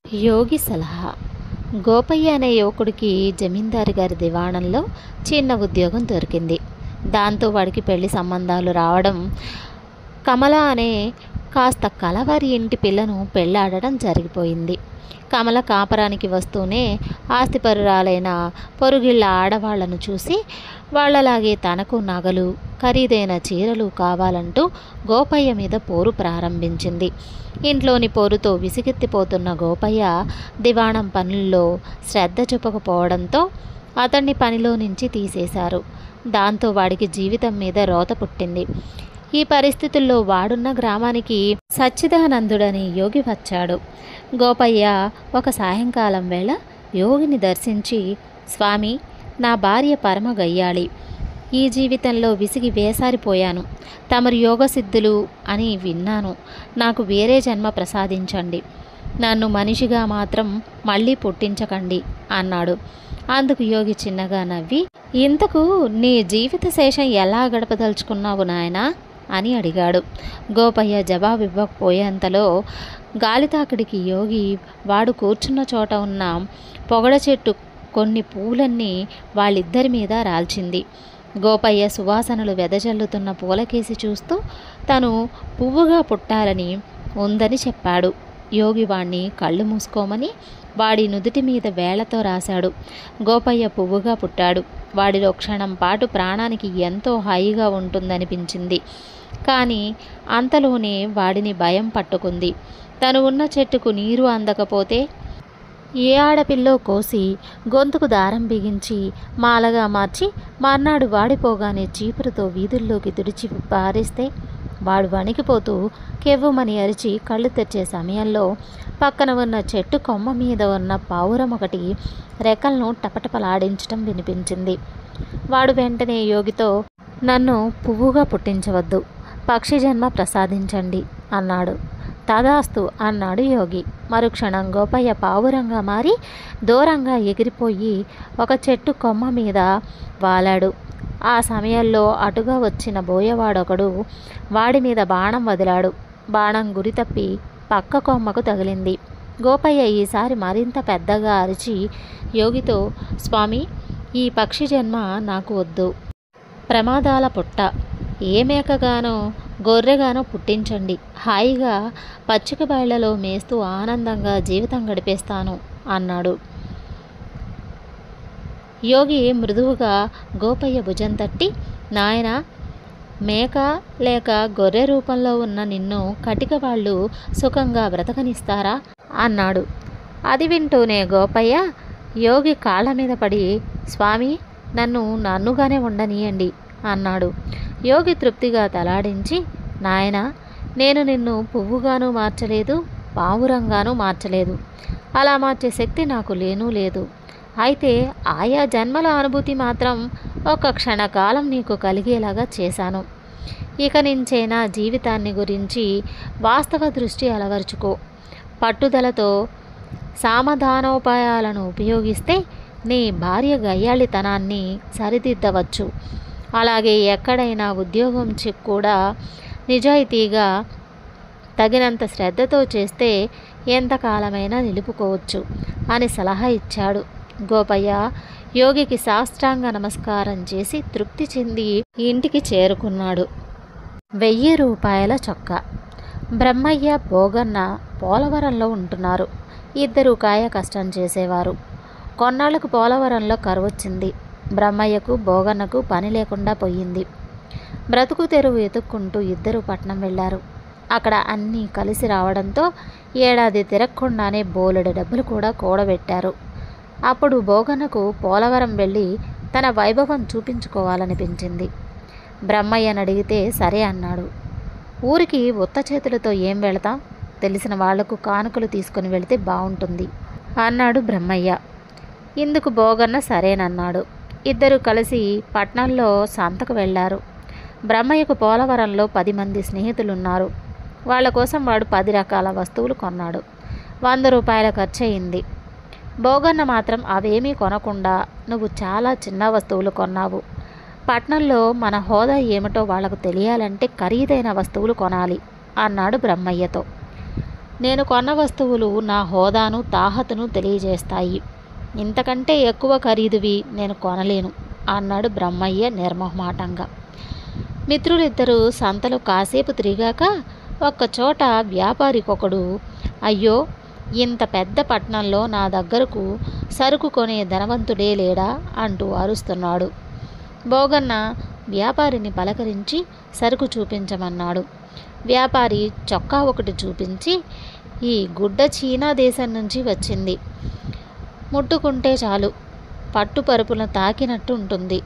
యోగి సలహా గోపయ్య అనే యువకుడికి జమీందారు గారి దివాణంలో చిన్న ఉద్యోగం దొరికింది దాంతో వాడికి పెళ్లి సంబంధాలు రావడం కమల అనే కాస్త కలవారి ఇంటి పిల్లను పెళ్ళాడడం జరిగిపోయింది కమల కాపరానికి వస్తూనే ఆస్తిపరురాలైన పొరుగిళ్ళ ఆడవాళ్లను చూసి వాళ్ళలాగే తనకు నగలు ఖరీదైన చీరలు కావాలంటూ గోపయ్య మీద పోరు ప్రారంభించింది ఇంట్లోని పోరుతో విసిగెత్తిపోతున్న గోపయ్య దివాణం పనుల్లో శ్రద్ధ చూపకపోవడంతో అతన్ని పనిలో నుంచి తీసేశారు దాంతో వాడికి జీవితం మీద రోత పుట్టింది ఈ పరిస్థితుల్లో వాడున్న గ్రామానికి సచ్చిదానందుడని యోగి వచ్చాడు గోపయ్య ఒక సాయంకాలం వేళ యోగిని దర్శించి స్వామి నా భార్య పరమ గయ్యాళి ఈ జీవితంలో విసిగి వేసారిపోయాను తమరు యోగసిద్ధులు అని విన్నాను నాకు వేరే జన్మ ప్రసాదించండి నన్ను మనిషిగా మాత్రం మళ్ళీ పుట్టించకండి అన్నాడు అందుకు యోగి చిన్నగా నవ్వి ఇంతకు నీ జీవిత శేషం ఎలా గడపదలుచుకున్నావు నాయనా అని అడిగాడు గోపయ్య జవాబు ఇవ్వకపోయేంతలో గాలితాకుడికి యోగి వాడు కూర్చున్న చోట ఉన్న పొగడ చెట్టు కొన్ని పూలన్నీ వాళ్ళిద్దరి మీద రాల్చింది గోపయ్య సువాసనలు వెదజల్లుతున్న పూలకేసి చూస్తూ తను పువ్వుగా పుట్టాలని ఉందని చెప్పాడు యోగి వాణ్ణి కళ్ళు మూసుకోమని వాడి నుదుటి మీద వేళ్లతో రాశాడు గోపయ్య పువ్వుగా పుట్టాడు వాడిలో క్షణం పాటు ప్రాణానికి ఎంతో హాయిగా ఉంటుందనిపించింది కానీ అంతలోనే వాడిని భయం పట్టుకుంది తను ఉన్న చెట్టుకు నీరు అందకపోతే ఏ ఆడపిల్లో కోసి గొంతుకు దారం బిగించి మాలగా మార్చి మర్నాడు వాడిపోగానే చీపురుతో వీధుల్లోకి తుడిచి పారేస్తే వాడు వణికిపోతూ కెవ్వుమని అరిచి కళ్ళు తెచ్చే సమయంలో పక్కన ఉన్న చెట్టు కొమ్మ మీద ఉన్న పావురం ఒకటి రెక్కలను టపటపలాడించటం వినిపించింది వాడు వెంటనే యోగితో నన్ను పువ్వుగా పుట్టించవద్దు పక్షి జన్మ ప్రసాదించండి అన్నాడు తదాస్తు అన్నాడు యోగి మరుక్షణం గోపయ్య పావురంగా మారి దూరంగా ఎగిరిపోయి ఒక చెట్టు కొమ్మ మీద వాలాడు ఆ సమయంలో అటుగా వచ్చిన బోయవాడొకడు వాడి మీద బాణం వదిలాడు బాణం గురి తప్పి పక్క కొమ్మకు తగిలింది గోపయ్య ఈసారి మరింత పెద్దగా అరిచి యోగితో స్వామి ఈ పక్షి జన్మ నాకు వద్దు ప్రమాదాల పుట్ట ఏ మేకగానో గొర్రెగానో పుట్టించండి హాయిగా పచ్చిక బయళ్లలో మేస్తూ ఆనందంగా జీవితం గడిపేస్తాను అన్నాడు యోగి మృదువుగా గోపయ్య భుజం తట్టి నాయన మేక లేక గొర్రె రూపంలో ఉన్న నిన్ను కటిక వాళ్ళు సుఖంగా బ్రతకనిస్తారా అన్నాడు అది వింటూనే గోపయ్య యోగి కాళ్ళ మీద పడి స్వామి నన్ను నన్నుగానే ఉండనీయండి అన్నాడు యోగి తృప్తిగా తలాడించి నాయనా నేను నిన్ను పువ్వుగాను మార్చలేదు పావురంగాను మార్చలేదు అలా మార్చే శక్తి నాకు లేనూ లేదు అయితే ఆయా జన్మల అనుభూతి మాత్రం ఒక క్షణకాలం నీకు కలిగేలాగా చేశాను ఇక నుంచైనా జీవితాన్ని గురించి వాస్తవ దృష్టి అలవరుచుకో పట్టుదలతో సామధానోపాయాలను ఉపయోగిస్తే నీ భార్య గయ్యాళితనాన్ని సరిదిద్దవచ్చు అలాగే ఎక్కడైనా ఉద్యోగం చి కూడా నిజాయితీగా తగినంత శ్రద్ధతో చేస్తే ఎంతకాలమైనా నిలుపుకోవచ్చు అని సలహా ఇచ్చాడు గోపయ్య యోగికి సాష్టాంగ నమస్కారం చేసి తృప్తి చెంది ఇంటికి చేరుకున్నాడు వెయ్యి రూపాయల చొక్కా బ్రహ్మయ్య భోగన్న పోలవరంలో ఉంటున్నారు ఇద్దరు కాయ కష్టం చేసేవారు కొన్నాళ్లకు పోలవరంలో కరువొచ్చింది బ్రహ్మయ్యకు భోగన్నకు పని లేకుండా పోయింది బ్రతుకు తెరువు ఎతుక్కుంటూ ఇద్దరు పట్నం వెళ్ళారు అక్కడ అన్నీ కలిసి రావడంతో ఏడాది తిరగకుండానే బోలెడు డబ్బులు కూడా కూడబెట్టారు అప్పుడు భోగన్నకు పోలవరం వెళ్ళి తన వైభవం చూపించుకోవాలనిపించింది బ్రహ్మయ్యని అడిగితే సరే అన్నాడు ఊరికి ఉత్త చేతులతో ఏం వెళతాం తెలిసిన వాళ్లకు కానుకలు తీసుకుని వెళితే బాగుంటుంది అన్నాడు బ్రహ్మయ్య ఇందుకు భోగన్న సరేనన్నాడు ఇద్దరు కలిసి పట్నంలో సంతకు వెళ్ళారు బ్రహ్మయ్యకు పోలవరంలో పది మంది స్నేహితులున్నారు వాళ్ళ కోసం వాడు పది రకాల వస్తువులు కొన్నాడు వంద రూపాయల ఖర్చు అయింది భోగన్న మాత్రం అవేమీ కొనకుండా నువ్వు చాలా చిన్న వస్తువులు కొన్నావు పట్నంలో మన హోదా ఏమిటో వాళ్లకు తెలియాలంటే ఖరీదైన వస్తువులు కొనాలి అన్నాడు బ్రహ్మయ్యతో నేను కొన్న వస్తువులు నా హోదాను తాహతును తెలియజేస్తాయి ఇంతకంటే ఎక్కువ ఖరీదువి నేను కొనలేను అన్నాడు బ్రహ్మయ్య నిర్మోహమాటంగా మిత్రులిద్దరూ సంతలో కాసేపు తిరిగాక ఒక్కచోట వ్యాపారికొకడు అయ్యో ఇంత పెద్ద పట్టణంలో నా దగ్గరకు సరుకు కొనే ధనవంతుడే లేడా అంటూ అరుస్తున్నాడు బోగన్న వ్యాపారిని పలకరించి సరుకు చూపించమన్నాడు వ్యాపారి చొక్కా ఒకటి చూపించి ఈ గుడ్డ చీనా దేశం నుంచి వచ్చింది ముట్టుకుంటే చాలు పట్టు పరుపులను తాకినట్టు ఉంటుంది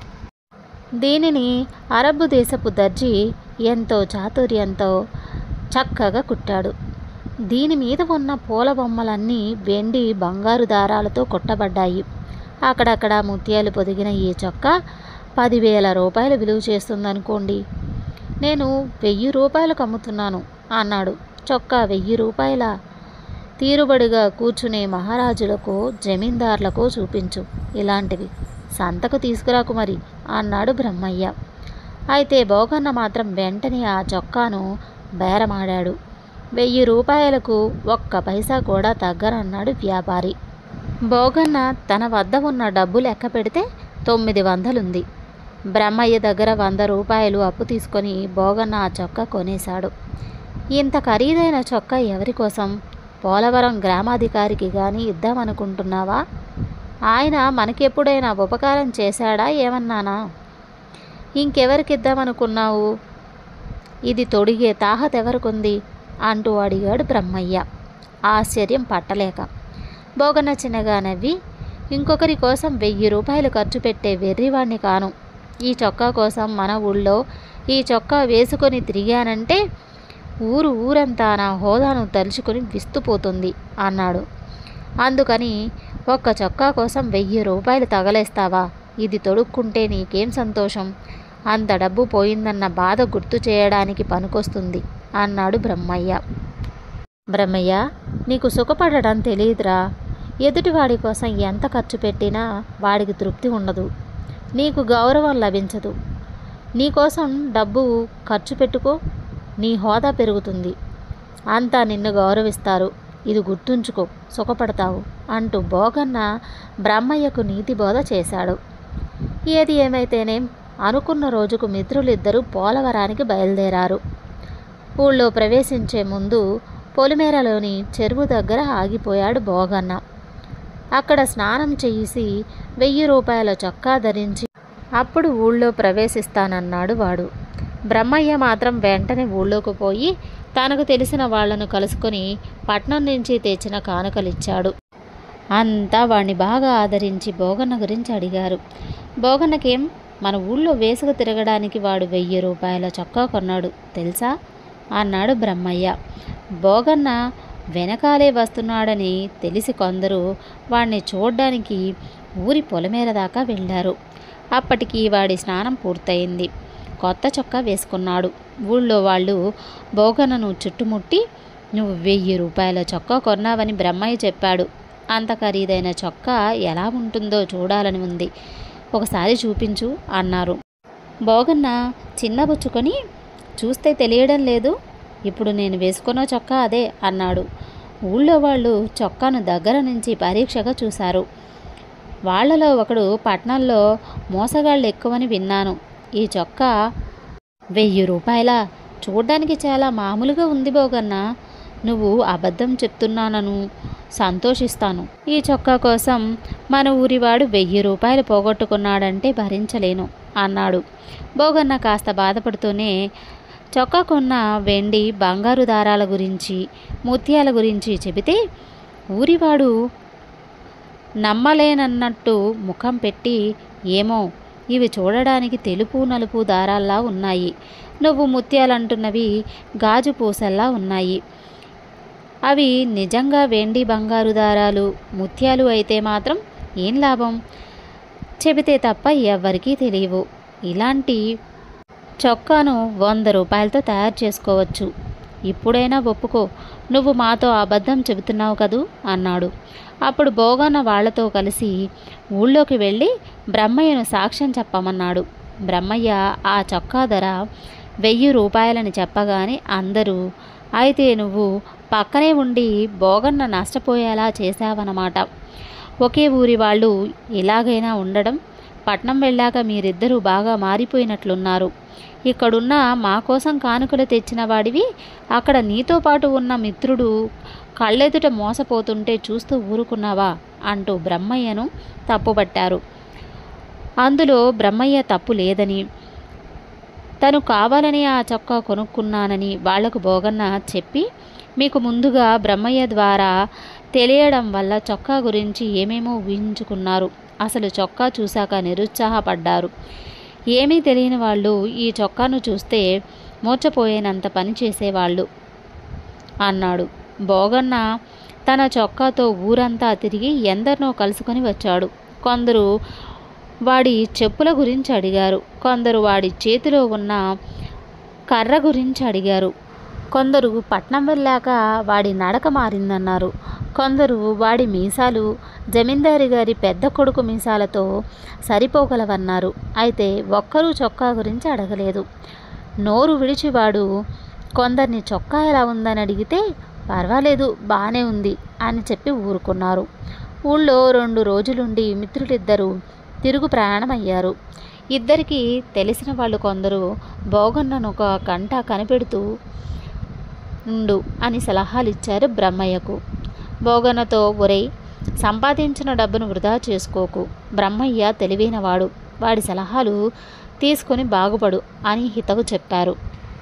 దీనిని అరబ్బు దేశపు దర్జీ ఎంతో చాతుర్యంతో చక్కగా కుట్టాడు దీని మీద ఉన్న పూల బొమ్మలన్నీ వెండి బంగారు దారాలతో కుట్టబడ్డాయి అక్కడక్కడ ముత్యాలు పొదిగిన ఈ చొక్కా పదివేల రూపాయలు విలువ చేస్తుందనుకోండి నేను వెయ్యి రూపాయలకు అమ్ముతున్నాను అన్నాడు చొక్కా వెయ్యి రూపాయల తీరుబడిగా కూర్చునే మహారాజులకు జమీందార్లకు చూపించు ఇలాంటివి సంతకు తీసుకురాకు మరి అన్నాడు బ్రహ్మయ్య అయితే బోగన్న మాత్రం వెంటనే ఆ చొక్కాను బేరమాడాడు వెయ్యి రూపాయలకు ఒక్క పైసా కూడా తగ్గరన్నాడు వ్యాపారి బోగన్న తన వద్ద ఉన్న డబ్బు లెక్క పెడితే తొమ్మిది వందలుంది బ్రహ్మయ్య దగ్గర వంద రూపాయలు అప్పు తీసుకొని బోగన్న ఆ చొక్కా కొనేశాడు ఇంత ఖరీదైన చొక్కా ఎవరి కోసం పోలవరం గ్రామాధికారికి కానీ ఇద్దామనుకుంటున్నావా ఆయన మనకెప్పుడైనా ఉపకారం చేశాడా ఏమన్నానా ఇంకెవరికి ఇద్దామనుకున్నావు ఇది తొడిగే తాహత ఎవరికుంది అంటూ అడిగాడు బ్రహ్మయ్య ఆశ్చర్యం పట్టలేక బోగన్న చిన్నగా నవ్వి ఇంకొకరి కోసం వెయ్యి రూపాయలు ఖర్చు పెట్టే వెర్రివాణ్ణి కాను ఈ చొక్కా కోసం మన ఊళ్ళో ఈ చొక్కా వేసుకొని తిరిగానంటే ఊరు ఊరంతా నా హోదాను తలుచుకొని విస్తుపోతుంది అన్నాడు అందుకని ఒక్క చొక్కా కోసం వెయ్యి రూపాయలు తగలేస్తావా ఇది తొడుక్కుంటే నీకేం సంతోషం అంత డబ్బు పోయిందన్న బాధ గుర్తు చేయడానికి పనికొస్తుంది అన్నాడు బ్రహ్మయ్య బ్రహ్మయ్య నీకు సుఖపడడం తెలియదురా ఎదుటివాడి కోసం ఎంత ఖర్చు పెట్టినా వాడికి తృప్తి ఉండదు నీకు గౌరవం లభించదు నీకోసం డబ్బు ఖర్చు పెట్టుకో నీ హోదా పెరుగుతుంది అంతా నిన్ను గౌరవిస్తారు ఇది గుర్తుంచుకో సుఖపడతావు అంటూ బోగన్న బ్రహ్మయ్యకు నీతి బోధ చేశాడు ఏది ఏమైతేనేం అనుకున్న రోజుకు మిత్రులిద్దరూ పోలవరానికి బయలుదేరారు ఊళ్ళో ప్రవేశించే ముందు పొలిమేరలోని చెరువు దగ్గర ఆగిపోయాడు బోగన్న అక్కడ స్నానం చేసి వెయ్యి రూపాయల చొక్కా ధరించి అప్పుడు ఊళ్ళో ప్రవేశిస్తానన్నాడు వాడు బ్రహ్మయ్య మాత్రం వెంటనే ఊళ్ళోకి పోయి తనకు తెలిసిన వాళ్లను కలుసుకొని పట్నం నుంచి తెచ్చిన కానుకలిచ్చాడు అంతా వాణ్ణి బాగా ఆదరించి బోగన్న గురించి అడిగారు బోగన్నకేం మన ఊళ్ళో వేసుక తిరగడానికి వాడు వెయ్యి రూపాయల చొక్కా కొన్నాడు తెలుసా అన్నాడు బ్రహ్మయ్య బోగన్న వెనకాలే వస్తున్నాడని తెలిసి కొందరు వాణ్ణి చూడ్డానికి ఊరి పొలమేర దాకా వెళ్ళారు అప్పటికి వాడి స్నానం పూర్తయింది కొత్త చొక్కా వేసుకున్నాడు ఊళ్ళో వాళ్ళు బోగన్నను చుట్టుముట్టి నువ్వు వెయ్యి రూపాయల చొక్కా కొన్నావని బ్రహ్మయ్య చెప్పాడు అంత ఖరీదైన చొక్కా ఎలా ఉంటుందో చూడాలని ఉంది ఒకసారి చూపించు అన్నారు బోగన్న చిన్నబుచ్చుకొని చూస్తే తెలియడం లేదు ఇప్పుడు నేను వేసుకున్న చొక్కా అదే అన్నాడు ఊళ్ళో వాళ్ళు చొక్కాను దగ్గర నుంచి పరీక్షగా చూశారు వాళ్ళలో ఒకడు పట్నంలో మోసగాళ్ళు ఎక్కువని విన్నాను ఈ చొక్కా వెయ్యి రూపాయల చూడ్డానికి చాలా మామూలుగా ఉంది బోగన్న నువ్వు అబద్ధం చెప్తున్నానను సంతోషిస్తాను ఈ చొక్కా కోసం మన ఊరివాడు వెయ్యి రూపాయలు పోగొట్టుకున్నాడంటే భరించలేను అన్నాడు బోగన్న కాస్త బాధపడుతూనే చొక్కా కొన్న వెండి బంగారు దారాల గురించి ముత్యాల గురించి చెబితే ఊరివాడు నమ్మలేనన్నట్టు ముఖం పెట్టి ఏమో ఇవి చూడడానికి తెలుపు నలుపు దారాల్లా ఉన్నాయి నువ్వు ముత్యాలంటున్నవి గాజు పూసల్లా ఉన్నాయి అవి నిజంగా వెండి బంగారు దారాలు ముత్యాలు అయితే మాత్రం ఏం లాభం చెబితే తప్ప ఎవ్వరికీ తెలియవు ఇలాంటి చొక్కాను వంద రూపాయలతో తయారు చేసుకోవచ్చు ఇప్పుడైనా ఒప్పుకో నువ్వు మాతో అబద్ధం చెబుతున్నావు కదూ అన్నాడు అప్పుడు బోగన్న వాళ్లతో కలిసి ఊళ్ళోకి వెళ్ళి బ్రహ్మయ్యను సాక్ష్యం చెప్పమన్నాడు బ్రహ్మయ్య ఆ చొక్కా ధర వెయ్యి రూపాయలని చెప్పగానే అందరూ అయితే నువ్వు పక్కనే ఉండి బోగన్న నష్టపోయేలా చేశావన్నమాట ఒకే ఊరి వాళ్ళు ఎలాగైనా ఉండడం పట్నం వెళ్ళాక మీరిద్దరూ బాగా మారిపోయినట్లున్నారు ఇక్కడున్న మా కోసం కానుకలు తెచ్చిన వాడివి అక్కడ నీతో పాటు ఉన్న మిత్రుడు కళ్ళెదుట మోసపోతుంటే చూస్తూ ఊరుకున్నావా అంటూ బ్రహ్మయ్యను తప్పుపట్టారు అందులో బ్రహ్మయ్య తప్పు లేదని తను కావాలని ఆ చొక్కా కొనుక్కున్నానని వాళ్లకు బోగన్న చెప్పి మీకు ముందుగా బ్రహ్మయ్య ద్వారా తెలియడం వల్ల చొక్కా గురించి ఏమేమో ఊహించుకున్నారు అసలు చొక్కా చూశాక నిరుత్సాహపడ్డారు ఏమీ తెలియని వాళ్ళు ఈ చొక్కాను చూస్తే మూర్చపోయేనంత పని చేసేవాళ్ళు అన్నాడు బోగన్న తన చొక్కాతో ఊరంతా తిరిగి ఎందరినో కలుసుకొని వచ్చాడు కొందరు వాడి చెప్పుల గురించి అడిగారు కొందరు వాడి చేతిలో ఉన్న కర్ర గురించి అడిగారు కొందరు పట్నం వెళ్ళాక వాడి నడక మారిందన్నారు కొందరు వాడి మీసాలు జమీందారి గారి పెద్ద కొడుకు మీసాలతో సరిపోగలవన్నారు అయితే ఒక్కరూ చొక్కా గురించి అడగలేదు నోరు విడిచివాడు కొందరిని చొక్కా ఎలా ఉందని అడిగితే పర్వాలేదు బాగానే ఉంది అని చెప్పి ఊరుకున్నారు ఊళ్ళో రెండు రోజులుండి మిత్రులిద్దరూ తిరుగు ప్రయాణమయ్యారు ఇద్దరికి తెలిసిన వాళ్ళు కొందరు బోగన్నను ఒక గంట కనిపెడుతూ ఉండు అని సలహాలు ఇచ్చారు బ్రహ్మయ్యకు బోగన్నతో ఒరేయ్ సంపాదించిన డబ్బును వృధా చేసుకోకు బ్రహ్మయ్య తెలివైనవాడు వాడి సలహాలు తీసుకొని బాగుపడు అని హితవు చెప్పారు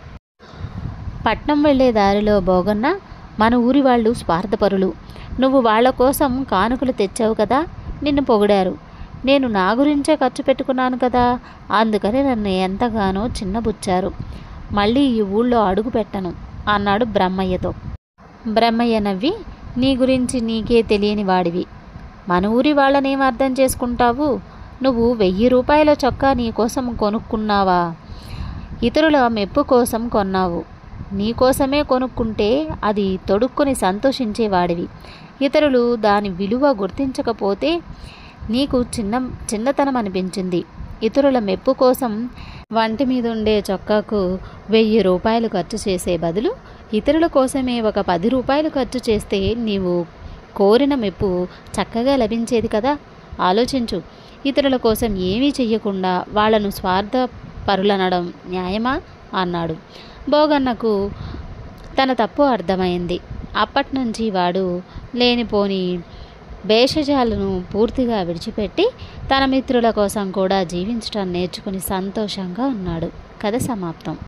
పట్నం వెళ్ళే దారిలో బోగన్న మన ఊరి వాళ్ళు స్వార్థపరులు నువ్వు వాళ్ళ కోసం కానుకలు తెచ్చావు కదా నిన్ను పొగిడారు నేను నా గురించే ఖర్చు పెట్టుకున్నాను కదా అందుకని నన్ను ఎంతగానో చిన్నబుచ్చారు మళ్ళీ ఈ ఊళ్ళో అడుగు పెట్టను అన్నాడు బ్రహ్మయ్యతో బ్రహ్మయ్య నవ్వి నీ గురించి నీకే తెలియని వాడివి మన ఊరి వాళ్ళనేం అర్థం చేసుకుంటావు నువ్వు వెయ్యి రూపాయల చొక్కా నీ కోసం కొనుక్కున్నావా ఇతరుల మెప్పు కోసం కొన్నావు నీకోసమే కొనుక్కుంటే అది తొడుక్కొని సంతోషించేవాడివి ఇతరులు దాని విలువ గుర్తించకపోతే నీకు చిన్న చిన్నతనం అనిపించింది ఇతరుల మెప్పు కోసం వంటి మీద ఉండే చొక్కాకు వెయ్యి రూపాయలు ఖర్చు చేసే బదులు ఇతరుల కోసమే ఒక పది రూపాయలు ఖర్చు చేస్తే నీవు కోరిన మెప్పు చక్కగా లభించేది కదా ఆలోచించు ఇతరుల కోసం ఏమీ చెయ్యకుండా వాళ్లను స్వార్థ పరులనడం న్యాయమా అన్నాడు బోగన్నకు తన తప్పు అర్థమైంది అప్పటి నుంచి వాడు లేనిపోని భేషజాలను పూర్తిగా విడిచిపెట్టి తన మిత్రుల కోసం కూడా జీవించడం నేర్చుకుని సంతోషంగా ఉన్నాడు కథ సమాప్తం